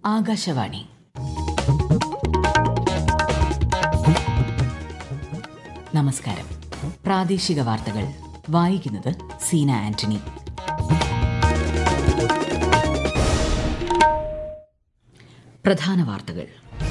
ആകാശവാണി നമസ്കാരം പ്രാദേശിക വാർത്തകൾ വായിക്കുന്നത് സീന ആന്റണി പ്രധാന വാർത്തകൾ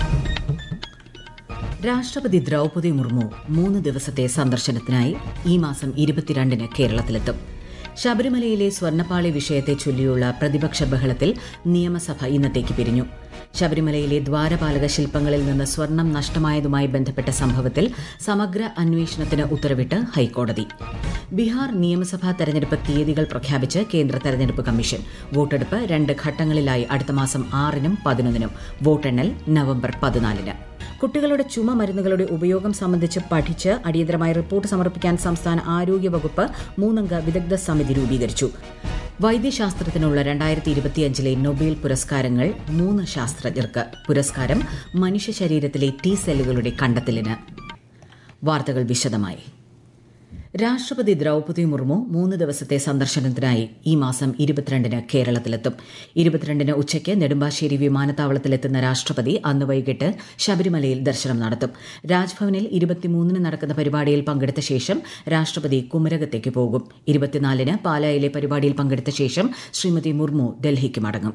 രാഷ്ട്രപതി ദ്രൗപദി മുർമു മൂന്ന് ദിവസത്തെ സന്ദർശനത്തിനായി ഈ മാസം ഇരുപത്തിരണ്ടിന് കേരളത്തിലെത്തും ശബരിമലയിലെ സ്വർണ്ണപ്പാളി വിഷയത്തെ ചൊല്ലിയുള്ള പ്രതിപക്ഷ ബഹളത്തിൽ നിയമസഭ ഇന്നത്തേക്ക് പിരിഞ്ഞു ശബരിമലയിലെ ദ്വാരപാലക ശില്പങ്ങളിൽ നിന്ന് സ്വർണം നഷ്ടമായതുമായി ബന്ധപ്പെട്ട സംഭവത്തിൽ സമഗ്ര അന്വേഷണത്തിന് ഉത്തരവിട്ട് ഹൈക്കോടതി ബീഹാർ നിയമസഭാ തെരഞ്ഞെടുപ്പ് തീയതികൾ പ്രഖ്യാപിച്ച് കേന്ദ്ര തെരഞ്ഞെടുപ്പ് കമ്മീഷൻ വോട്ടെടുപ്പ് രണ്ട് ഘട്ടങ്ങളിലായി അടുത്ത മാസം ആറിനും പതിനൊന്നിനും വോട്ടെണ്ണൽ നവംബർ പതിനാലിന് കുട്ടികളുടെ ചുമ മരുന്നുകളുടെ ഉപയോഗം സംബന്ധിച്ച് പഠിച്ച് അടിയന്തരമായി റിപ്പോർട്ട് സമർപ്പിക്കാൻ സംസ്ഥാന ആരോഗ്യ വകുപ്പ് മൂന്നംഗ വിദഗ്ധ സമിതി രൂപീകരിച്ചു വൈദ്യശാസ്ത്രത്തിനുള്ള രണ്ടായിരത്തി ഇരുപത്തിയഞ്ചിലെ നൊബേൽ പുരസ്കാരങ്ങൾ മൂന്ന് ശാസ്ത്രജ്ഞർക്ക് പുരസ്കാരം മനുഷ്യ ശരീരത്തിലെ ടി സെല്ലുകളുടെ കണ്ടെത്തലിന് വാർത്തകൾ വിശദമായി രാഷ്ട്രപതി ദ്രൗപദി മുർമു മൂന്ന് ദിവസത്തെ സന്ദർശനത്തിനായി ഈ മാസം ഇരുപത്തിരണ്ടിന് കേരളത്തിലെത്തും ഇരുപത്തിരണ്ടിന് ഉച്ചയ്ക്ക് നെടുമ്പാശ്ശേരി വിമാനത്താവളത്തിലെത്തുന്ന രാഷ്ട്രപതി അന്ന് വൈകിട്ട് ശബരിമലയിൽ ദർശനം നടത്തും രാജ്ഭവനിൽ ഇരുപത്തിമൂന്നിന് നടക്കുന്ന പരിപാടിയിൽ പങ്കെടുത്ത ശേഷം രാഷ്ട്രപതി കുമരകത്തേക്ക് പോകും ഇരുപത്തിനാലിന് പാലായിലെ പരിപാടിയിൽ പങ്കെടുത്ത ശേഷം ശ്രീമതി മുർമു ഡൽഹിക്ക് മടങ്ങും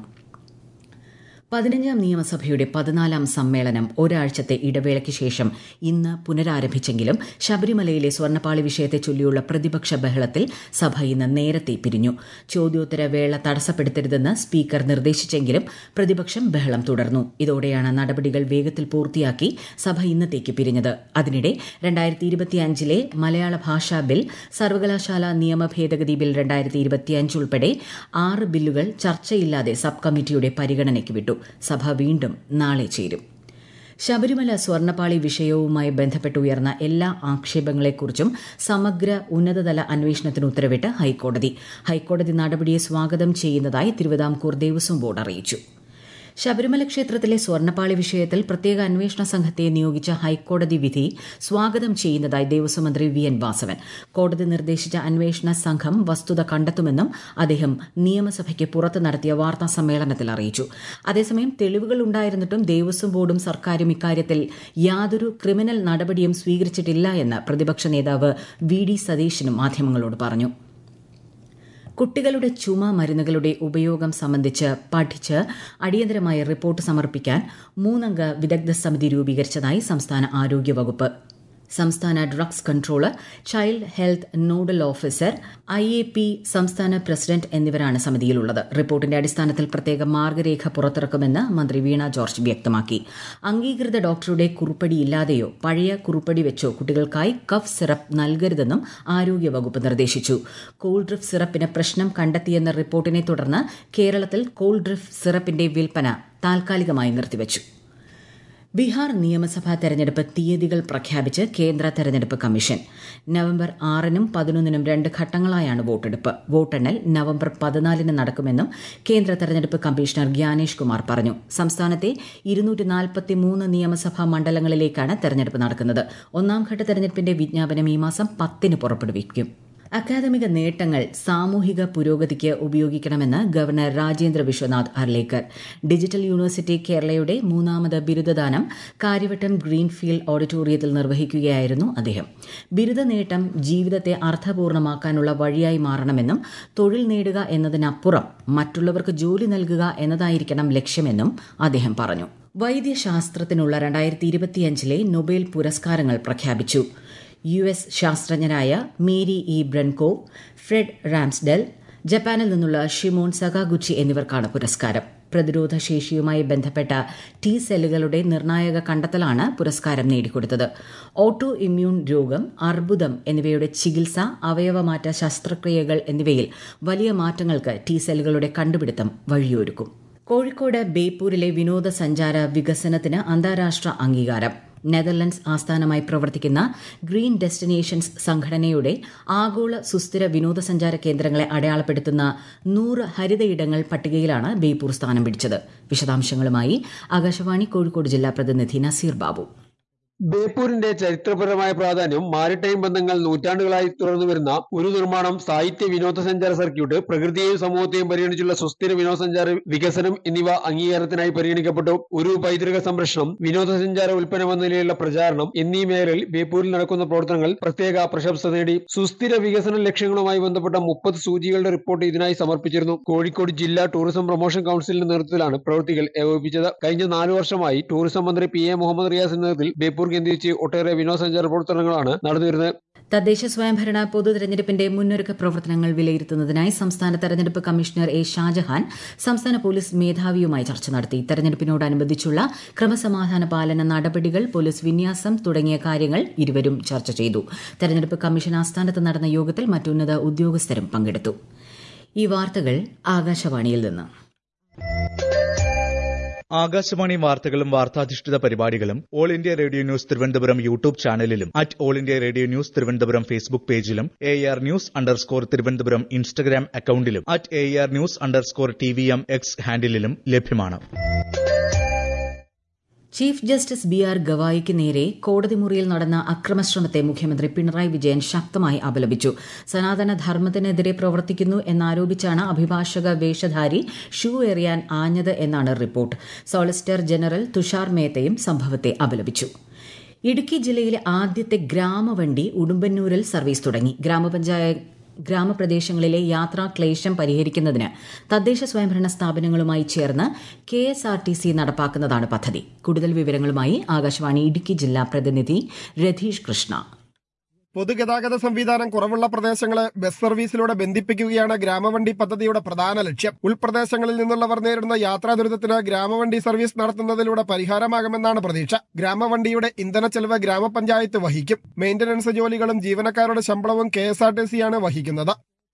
പതിനഞ്ചാം നിയമസഭയുടെ പതിനാലാം സമ്മേളനം ഒരാഴ്ചത്തെ ഇടവേളയ്ക്ക് ശേഷം ഇന്ന് പുനരാരംഭിച്ചെങ്കിലും ശബരിമലയിലെ സ്വർണ്ണപ്പാളി വിഷയത്തെ ചൊല്ലിയുള്ള പ്രതിപക്ഷ ബഹളത്തിൽ സഭ ഇന്ന് നേരത്തെ പിരിഞ്ഞു ചോദ്യോത്തര വേള തടസ്സപ്പെടുത്തരുതെന്ന് സ്പീക്കർ നിർദ്ദേശിച്ചെങ്കിലും പ്രതിപക്ഷം ബഹളം തുടർന്നു ഇതോടെയാണ് നടപടികൾ വേഗത്തിൽ പൂർത്തിയാക്കി സഭ ഇന്നത്തേക്ക് പിരിഞ്ഞത് അതിനിടെ രണ്ടായിരത്തി ഇരുപത്തിയഞ്ചിലെ മലയാള ഭാഷാ ബിൽ സർവകലാശാല നിയമ ഭേദഗതി ബിൽ രണ്ടായിരത്തി ഇരുപത്തിയഞ്ച് ഉൾപ്പെടെ ആറ് ബില്ലുകൾ ചർച്ചയില്ലാതെ സബ് കമ്മിറ്റിയുടെ പരിഗണനയ്ക്ക് വിട്ടു സഭ വീണ്ടും നാളെ ചേരും ശബരിമല സ്വർണ്ണപ്പാളി വിഷയവുമായി ബന്ധപ്പെട്ട് ഉയർന്ന എല്ലാ ആക്ഷേപങ്ങളെക്കുറിച്ചും സമഗ്ര ഉന്നതതല അന്വേഷണത്തിന് ഉത്തരവിട്ട് ഹൈക്കോടതി ഹൈക്കോടതി നടപടിയെ സ്വാഗതം ചെയ്യുന്നതായി തിരുവിതാംകൂർ ദേവസ്വം ബോർഡ് അറിയിച്ചു ശബരിമല ക്ഷേത്രത്തിലെ സ്വർണ്ണപ്പാളി വിഷയത്തിൽ പ്രത്യേക അന്വേഷണ സംഘത്തെ നിയോഗിച്ച ഹൈക്കോടതി വിധി സ്വാഗതം ചെയ്യുന്നതായി ദേവസ്വം മന്ത്രി വി എൻ വാസവൻ കോടതി നിർദ്ദേശിച്ച അന്വേഷണ സംഘം വസ്തുത കണ്ടെത്തുമെന്നും അദ്ദേഹം നിയമസഭയ്ക്ക് പുറത്ത് നടത്തിയ വാർത്താ സമ്മേളനത്തിൽ അറിയിച്ചു അതേസമയം തെളിവുകൾ ഉണ്ടായിരുന്നിട്ടും ദേവസ്വം ബോർഡും സർക്കാരും ഇക്കാര്യത്തിൽ യാതൊരു ക്രിമിനൽ നടപടിയും സ്വീകരിച്ചിട്ടില്ല എന്ന് പ്രതിപക്ഷ നേതാവ് വി ഡി സതീശനും മാധ്യമങ്ങളോട് പറഞ്ഞു കുട്ടികളുടെ ചുമ മരുന്നുകളുടെ ഉപയോഗം സംബന്ധിച്ച് പഠിച്ച് അടിയന്തരമായി റിപ്പോർട്ട് സമർപ്പിക്കാൻ മൂന്നംഗ വിദഗ്ധ സമിതി രൂപീകരിച്ചതായി സംസ്ഥാന ആരോഗ്യ വകുപ്പ് സംസ്ഥാന drugs controller child health nodal officer I A P സംസ്ഥാന പ്രസിഡന്റ് എന്നിവരാണ് സമിതിയിലുള്ളത് റിപ്പോർട്ടിന്റെ അടിസ്ഥാനത്തിൽ പ്രത്യേക മാർഗരേഖ പുറത്തിറക്കുമെന്ന് മന്ത്രി വീണ ജോർജ് വ്യക്തമാക്കി അംഗീകൃത ഡോക്ടറുടെ കുറിപ്പടിയില്ലാതെയോ പഴയ കുറിപ്പടി വെച്ചോ കുട്ടികൾക്കായി കഫ് സിറപ്പ് നൽകരുതെന്നും ആരോഗ്യവകുപ്പ് നിർദ്ദേശിച്ചു കോൾഡ് ഡ്രിഫ് സിറപ്പിന് പ്രശ്നം കണ്ടെത്തിയെന്ന റിപ്പോർട്ടിനെ തുടർന്ന് കേരളത്തിൽ കോൾഡ് ഡ്രിഫ് സിറപ്പിന്റെ വിൽപ്പന താൽക്കാലികമായി നിർത്തിവച്ചു ബീഹാർ നിയമസഭാ തെരഞ്ഞെടുപ്പ് തീയതികൾ പ്രഖ്യാപിച്ച് കേന്ദ്ര തെരഞ്ഞെടുപ്പ് കമ്മീഷൻ നവംബർ ആറിനും പതിനൊന്നിനും രണ്ട് ഘട്ടങ്ങളായാണ് വോട്ടെടുപ്പ് വോട്ടെണ്ണൽ നവംബർ പതിനാലിന് നടക്കുമെന്നും കേന്ദ്ര തെരഞ്ഞെടുപ്പ് കമ്മീഷണർ ഗ്യാനേഷ് കുമാർ പറഞ്ഞു സംസ്ഥാനത്തെ ഇരുന്നൂറ്റി നിയമസഭാ മണ്ഡലങ്ങളിലേക്കാണ് തെരഞ്ഞെടുപ്പ് നടക്കുന്നത് ഒന്നാം ഘട്ട തെരഞ്ഞെടുപ്പിന്റെ വിജ്ഞാപനം ഈ മാസം പത്തിന് പുറപ്പെടുവിക്കും അക്കാദമിക നേട്ടങ്ങൾ സാമൂഹിക പുരോഗതിക്ക് ഉപയോഗിക്കണമെന്ന് governor Rajendra Vishwanath Arlekar digital university കേരളയുടെ മൂന്നാമത് ബിരുദദാനം കാര്യവട്ടം ഗ്രീൻഫീൽഡ് ഓഡിറ്റോറിയത്തിൽ നിർവഹിക്കുകയായിരുന്നു അദ്ദേഹം ബിരുദ നേട്ടം ജീവിതത്തെ അർത്ഥപൂർണമാക്കാനുള്ള വഴിയായി മാറണമെന്നും തൊഴിൽ നേടുക എന്നതിനപ്പുറം മറ്റുള്ളവർക്ക് ജോലി നൽകുക എന്നതായിരിക്കണം ലക്ഷ്യമെന്നും അദ്ദേഹം പറഞ്ഞു വൈദ്യശാസ്ത്രത്തിനുള്ള രണ്ടായിരത്തി ഇരുപത്തിയഞ്ചിലെ നൊബേൽ പുരസ്കാരങ്ങൾ പ്രഖ്യാപിച്ചു യു എസ് ശാസ്ത്രജ്ഞരായ Mary E Brunkow Fred Ramsdell ജപ്പാനിൽ നിന്നുള്ള ഷിമോൺ സകാഗുച്ചി എന്നിവർക്കാണ് പുരസ്കാരം പ്രതിരോധ ശേഷിയുമായി ബന്ധപ്പെട്ട ടി സെല്ലുകളുടെ നിർണായക കണ്ടെത്തലാണ് പുരസ്കാരം നേടിക്കൊടുത്തത് ഓട്ടോ ഇമ്മ്യൂൺ രോഗം അർബുദം എന്നിവയുടെ ചികിത്സ അവയവമാറ്റ ശസ്ത്രക്രിയകൾ എന്നിവയിൽ വലിയ മാറ്റങ്ങൾക്ക് ടി സെല്ലുകളുടെ കണ്ടുപിടുത്തം വഴിയൊരുക്കും കോഴിക്കോട് ബേപ്പൂരിലെ വിനോദസഞ്ചാര വികസനത്തിന് അന്താരാഷ്ട്ര അംഗീകാരം നെതർലൻഡ്സ് ആസ്ഥാനമായി പ്രവർത്തിക്കുന്ന ഗ്രീൻ ഡെസ്റ്റിനേഷൻസ് സംഘടനയുടെ ആഗോള സുസ്ഥിര വിനോദസഞ്ചാര കേന്ദ്രങ്ങളെ അടയാളപ്പെടുത്തുന്ന നൂറ് ഹരിതയിടങ്ങൾ പട്ടികയിലാണ് ബേപ്പൂർ സ്ഥാനം പിടിച്ചത് വിശദാംശങ്ങളുമായി ആകാശവാണി കോഴിക്കോട് ജില്ലാ പ്രതിനിധി നസീർ ബാബു ബേപ്പൂരിന്റെ ചരിത്രപരമായ പ്രാധാന്യം മാരിടൈം ബന്ധങ്ങൾ നൂറ്റാണ്ടുകളായി തുടർന്നു വരുന്ന ഒരു നിർമ്മാണം സാഹിത്യ വിനോദസഞ്ചാര സർക്യൂട്ട് പ്രകൃതിയെയും സമൂഹത്തെയും പരിഗണിച്ചുള്ള സുസ്ഥിര വിനോദസഞ്ചാര വികസനം എന്നിവ അംഗീകാരത്തിനായി പരിഗണിക്കപ്പെട്ടു ഒരു പൈതൃക സംരക്ഷണം വിനോദസഞ്ചാര ഉൽപ്പന്നം എന്ന നിലയിലുള്ള പ്രചാരണം എന്നീ മേഖലയിൽ ബേപ്പൂരിൽ നടക്കുന്ന പ്രവർത്തനങ്ങൾ പ്രത്യേക പ്രശംസ നേടി സുസ്ഥിര വികസന ലക്ഷ്യങ്ങളുമായി ബന്ധപ്പെട്ട മുപ്പത് സൂചികളുടെ റിപ്പോർട്ട് ഇതിനായി സമർപ്പിച്ചിരുന്നു കോഴിക്കോട് ജില്ലാ ടൂറിസം പ്രൊമോഷൻ കൌൺസിലിന്റെ നേതൃത്വത്തിലാണ് പ്രവൃത്തികൾ ഏകോപിപ്പിച്ചത് കഴിഞ്ഞ നാലു വർഷമായി ടൂറിസം മന്ത്രി പി എ മുഹമ്മദ് റിയാസിന്റെ നേതൃത്വത്തിൽ ബേപ്പൂർ കേന്ദ്രീകരിച്ച് ഒട്ടേറെ വിനോദസഞ്ചാര പ്രവർത്തനങ്ങളാണ് നടന്നുവരുന്നത് തദ്ദേശ സ്വയംഭരണ പൊതു തെരഞ്ഞെടുപ്പിന്റെ മുന്നൊരുക്ക പ്രവർത്തനങ്ങൾ വിലയിരുത്തുന്നതിനായി സംസ്ഥാന തെരഞ്ഞെടുപ്പ് കമ്മീഷണർ എ ഷാജഹാൻ സംസ്ഥാന പോലീസ് മേധാവിയുമായി ചർച്ച നടത്തി തെരഞ്ഞെടുപ്പിനോടനുബന്ധിച്ചുള്ള ക്രമസമാധാന പാലന നടപടികൾ പോലീസ് വിന്യാസം തുടങ്ങിയ കാര്യങ്ങൾ ഇരുവരും ചർച്ച ചെയ്തു തെരഞ്ഞെടുപ്പ് കമ്മീഷൻ ആസ്ഥാനത്ത് നടന്ന യോഗത്തിൽ മറ്റുന്നത ഉദ്യോഗസ്ഥരും പങ്കെടുത്തു ഈ വാർത്തകൾ ആകാശവാണിയിൽ നിന്ന് ആകാശവാണി വാർത്തകളും വാർത്താധിഷ്ഠിത പരിപാടികളും All India Radio News Thiruvananthapuram YouTube ചാനലിലും at All India Radio News Thiruvananthapuram Facebook പേജിലും A R news underscore Thiruvananthapuram Instagram അക്കൌണ്ടിലും at A R news underscore T V M X ഹാൻഡിലും ലഭ്യമാണ് ചീഫ് ജസ്റ്റിസ് ബി ആർ ഗവായിക്ക് നേരെ കോടതി മുറിയിൽ നടന്ന അക്രമശ്രമത്തെ മുഖ്യമന്ത്രി പിണറായി വിജയൻ ശക്തമായി അപലപിച്ചു സനാതന ധർമ്മത്തിനെതിരെ പ്രവർത്തിക്കുന്നു എന്നാരോപിച്ചാണ് അഭിഭാഷക വേഷധാരി ഷൂ എറിയാൻ ആഞ്ഞത് എന്നാണ് റിപ്പോർട്ട് സോളിസിറ്റർ ജനറൽ തുഷാർ മേത്തയും സംഭവത്തെ അപലപിച്ചു ഇടുക്കി ജില്ലയിലെ ആദ്യത്തെ ഗ്രാമവണ്ടി ഉടുമ്പന്നൂരിൽ സർവീസ് തുടങ്ങി ഗ്രാമപഞ്ചായത്ത് ഗ്രാമപ്രദേശങ്ങളിലെ യാത്രാ ക്ലേശം പരിഹരിക്കുന്നതിന് തദ്ദേശ സ്വയംഭരണ സ്ഥാപനങ്ങളുമായി ചേർന്ന് K S R T C നടപ്പാക്കുന്നതാണ് പദ്ധതി കൂടുതൽ വിവരങ്ങളുമായി ആകാശവാണി ഇടുക്കി ജില്ലാ പ്രതിനിധി രതീഷ് കൃഷ്ണ പൊതുഗതാഗത സംവിധാനം കുറവുള്ള പ്രദേശങ്ങളെ ബസ് സർവീസിലൂടെ ബന്ധിപ്പിക്കുകയാണ് ഗ്രാമവണ്ടി പദ്ധതിയുടെ പ്രധാന ലക്ഷ്യം ഉൾപ്രദേശങ്ങളിൽ നിന്നുള്ളവർ നേരിടുന്ന യാത്രാ ദുരിതത്തിന് ഗ്രാമവണ്ടി സർവീസ് നടത്തുന്നതിലൂടെ പരിഹാരമാകുമെന്നാണ് പ്രതീക്ഷ ഗ്രാമവണ്ടിയുടെ ഇന്ധന ചെലവ് ഗ്രാമപഞ്ചായത്ത് വഹിക്കും മെയിന്റനൻസ് ജോലികളും ജീവനക്കാരുടെ ശമ്പളവും കെ എസ് ആർ ടി സിയാണ് വഹിക്കുന്നത്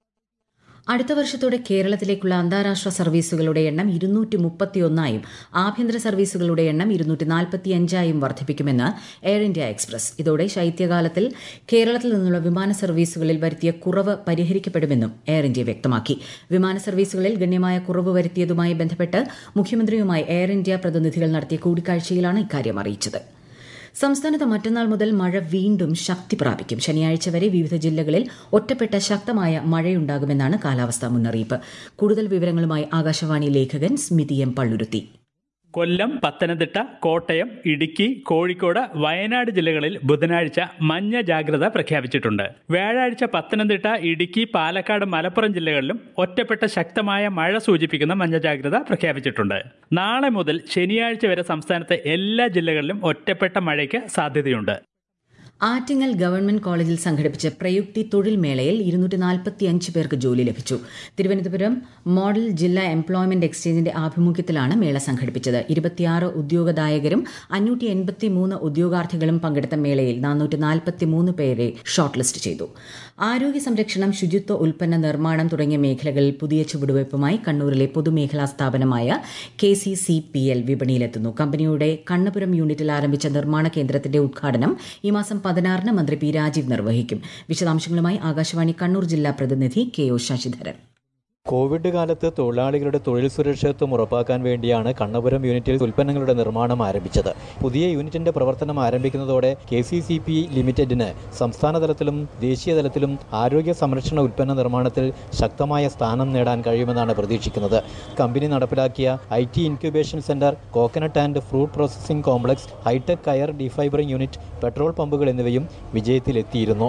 അടുത്ത വർഷത്തോടെ കേരളത്തിലേക്കുള്ള അന്താരാഷ്ട്ര സർവീസുകളുടെ എണ്ണം ഇരുന്നൂറ്റി മുപ്പത്തിയൊന്നായും ആഭ്യന്തര സർവീസുകളുടെ എണ്ണം ഇരുന്നൂറ്റി നാൽപ്പത്തിയഞ്ചായും വർദ്ധിപ്പിക്കുമെന്ന് എയർ ഇന്ത്യ എക്സ്പ്രസ് ഇതോടെ ശൈത്യകാലത്തിൽ കേരളത്തിൽ നിന്നുള്ള വിമാന സർവീസുകളിൽ വരുത്തിയ കുറവ് പരിഹരിക്കപ്പെടുമെന്നും എയർ ഇന്ത്യ വ്യക്തമാക്കി വിമാന സർവീസുകളിൽ ഗണ്യമായ കുറവ് വരുത്തിയതുമായി ബന്ധപ്പെട്ട് മുഖ്യമന്ത്രിയുമായി എയർ ഇന്ത്യ പ്രതിനിധികൾ നടത്തിയ കൂടിക്കാഴ്ചയിലാണ് ഇക്കാര്യം അറിയിച്ചത് സംസ്ഥാനത്ത് മറ്റന്നാൾ മുതൽ മഴ വീണ്ടും ശക്തി പ്രാപിക്കും ശനിയാഴ്ച വരെ വിവിധ ജില്ലകളിൽ ഒറ്റപ്പെട്ട ശക്തമായ മഴയുണ്ടാകുമെന്നാണ് കാലാവസ്ഥാ മുന്നറിയിപ്പ് കൂടുതൽ വിവരങ്ങളുമായി ആകാശവാണി ലേഖകൻ സ്മിതി എം പള്ളുരുത്തി കൊല്ലം പത്തനംതിട്ട കോട്ടയം ഇടുക്കി കോഴിക്കോട് വയനാട് ജില്ലകളിൽ ബുധനാഴ്ച മഞ്ഞ ജാഗ്രത പ്രഖ്യാപിച്ചിട്ടുണ്ട് വ്യാഴാഴ്ച പത്തനംതിട്ട ഇടുക്കി പാലക്കാട് മലപ്പുറം ജില്ലകളിലും ഒറ്റപ്പെട്ട ശക്തമായ മഴ സൂചിപ്പിക്കുന്ന മഞ്ഞ ജാഗ്രത പ്രഖ്യാപിച്ചിട്ടുണ്ട് നാളെ മുതൽ ശനിയാഴ്ച വരെ സംസ്ഥാനത്തെ എല്ലാ ജില്ലകളിലും ഒറ്റപ്പെട്ട മഴയ്ക്ക് സാധ്യതയുണ്ട് ആറ്റിങ്ങൽ ഗവൺമെന്റ് കോളേജിൽ സംഘടിപ്പിച്ച പ്രയുക്തി തൊഴിൽ മേളയിൽ ഇരുന്നൂറ്റി നാൽപ്പത്തിയഞ്ച് പേർക്ക് ജോലി ലഭിച്ചു തിരുവനന്തപുരം മോഡൽ ജില്ലാ എംപ്ലോയ്മെന്റ് എക്സ്ചേഞ്ചിന്റെ ആഭിമുഖ്യത്തിലാണ് മേള സംഘടിപ്പിച്ചത് ഇരുപത്തിയാറ് ഉദ്യോഗദായകരും അഞ്ഞൂറ്റി എൺപത്തിമൂന്ന് ഉദ്യോഗാർത്ഥികളും പങ്കെടുത്ത മേളയിൽ നാനൂറ്റി നാൽപ്പത്തിമൂന്ന് പേരെ ഷോർട്ട് ലിസ്റ്റ് ചെയ്തു ആരോഗ്യ സംരക്ഷണം ശുചിത്വ ഉൽപ്പന്ന നിർമ്മാണം തുടങ്ങിയ മേഖലകളിൽ പുതിയ ചുവടുവയ്പുമായി കണ്ണൂരിലെ പൊതുമേഖലാ സ്ഥാപനമായ K C C P L വിപണിയിലെത്തുന്നു കമ്പനിയുടെ കണ്ണപുരം യൂണിറ്റിൽ ആരംഭിച്ച നിർമ്മാണ കേന്ദ്രത്തിന്റെ ഉദ്ഘാടനം ഈ മാസം പതിനാറിന് മന്ത്രി പി രാജീവ് നിർവഹിക്കും വിശദാംശങ്ങളുമായി ആകാശവാണി കണ്ണൂർ ജില്ലാ പ്രതിനിധി കെ ഒ ശശിധരൻ കോവിഡ് കാലത്ത് തൊഴിലാളികളുടെ തൊഴിൽ സുരക്ഷിതത്വം ഉറപ്പാക്കാൻ വേണ്ടിയാണ് കണ്ണപുരം യൂണിറ്റിൽ ഉൽപ്പന്നങ്ങളുടെ നിർമ്മാണം ആരംഭിച്ചത് പുതിയ യൂണിറ്റിന്റെ പ്രവർത്തനം ആരംഭിക്കുന്നതോടെ കെ സി സി പി ലിമിറ്റഡിന് സംസ്ഥാന തലത്തിലും ദേശീയ തലത്തിലും ആരോഗ്യ സംരക്ഷണ ഉൽപ്പന്ന നിർമ്മാണത്തിൽ ശക്തമായ സ്ഥാനം നേടാൻ കഴിയുമെന്നാണ് പ്രതീക്ഷിക്കുന്നത് കമ്പനി നടപ്പിലാക്കിയ I T incubation centre coconut and fruit processing complex high tech coir defibering unit petrol പമ്പുകൾ എന്നിവയും വിജയത്തിലെത്തിയിരുന്നു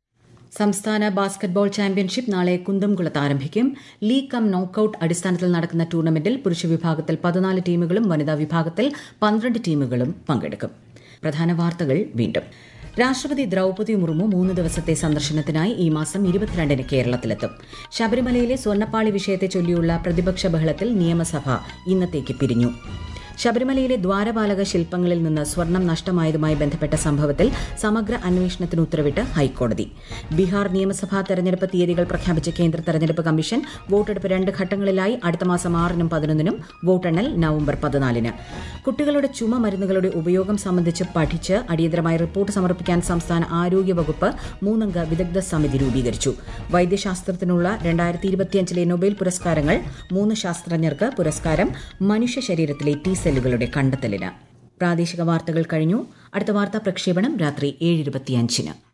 സംസ്ഥാന ബാസ്കറ്റ്ബോൾ ചാമ്പ്യൻഷിപ്പ് നാളെ കുന്തംകുളത്ത് ആരംഭിക്കും ലീഗ് കം നോക്കൌട്ട് അടിസ്ഥാനത്തിൽ നടക്കുന്ന ടൂർണമെന്റിൽ പുരുഷ വിഭാഗത്തിൽ പതിനാല് ടീമുകളും വനിതാ വിഭാഗത്തിൽ പന്ത്രണ്ട് ടീമുകളും പങ്കെടുക്കും പ്രധാന വാർത്തകൾ വീണ്ടും രാഷ്ട്രപതി ദ്രൌപതി മുർമു മൂന്ന് ദിവസത്തെ സന്ദർശനത്തിനായി ഈ മാസം ഇരുപത്തിരണ്ടിന് കേരളത്തിലെത്തും ശബരിമലയിലെ സ്വർണ്ണപ്പാളി വിഷയത്തെ ചൊല്ലിയുള്ള പ്രതിപക്ഷ ബഹളത്തിൽ നിയമസഭ ഇന്നത്തേക്ക് പിരിഞ്ഞു ശബരിമലയിലെ ദ്വാരപാലക ശില്പങ്ങളിൽ നിന്ന് സ്വർണം നഷ്ടമായതുമായി ബന്ധപ്പെട്ട സംഭവത്തിൽ സമഗ്ര അന്വേഷണത്തിന് ഉത്തരവിട്ട് ഹൈക്കോടതി ബീഹാർ നിയമസഭാ തെരഞ്ഞെടുപ്പ് തീയതികൾ പ്രഖ്യാപിച്ച കേന്ദ്ര തെരഞ്ഞെടുപ്പ് കമ്മീഷൻ വോട്ടെടുപ്പ് രണ്ട് ഘട്ടങ്ങളിലായി അടുത്ത മാസം ആറിനും പതിനൊന്നിനും വോട്ടെണ്ണൽ നവംബർ പതിനാലിന് കുട്ടികളുടെ ചുമ മരുന്നുകളുടെ ഉപയോഗം സംബന്ധിച്ച് പഠിച്ച് അടിയന്തരമായി റിപ്പോർട്ട് സമർപ്പിക്കാൻ സംസ്ഥാന ആരോഗ്യ വകുപ്പ് മൂന്നംഗ വിദഗ്ധ സമിതി രൂപീകരിച്ചു വൈദ്യശാസ്ത്രത്തിനുള്ള രണ്ടായിരത്തി ഇരുപത്തിയഞ്ചിലെ നൊബേൽ പുരസ്കാരങ്ങൾ മൂന്ന് ശാസ്ത്രജ്ഞർക്ക് പുരസ്കാരം മനുഷ്യ ശരീരത്തിലെ ടി സെല്ലുകളുടെ കണ്ടെത്തലിന് പ്രാദേശിക വാർത്തകൾ കഴിഞ്ഞു അടുത്ത വാർത്താ പ്രക്ഷേപണം രാത്രി ഏഴ് ഇരുപത്തിയഞ്ചിന്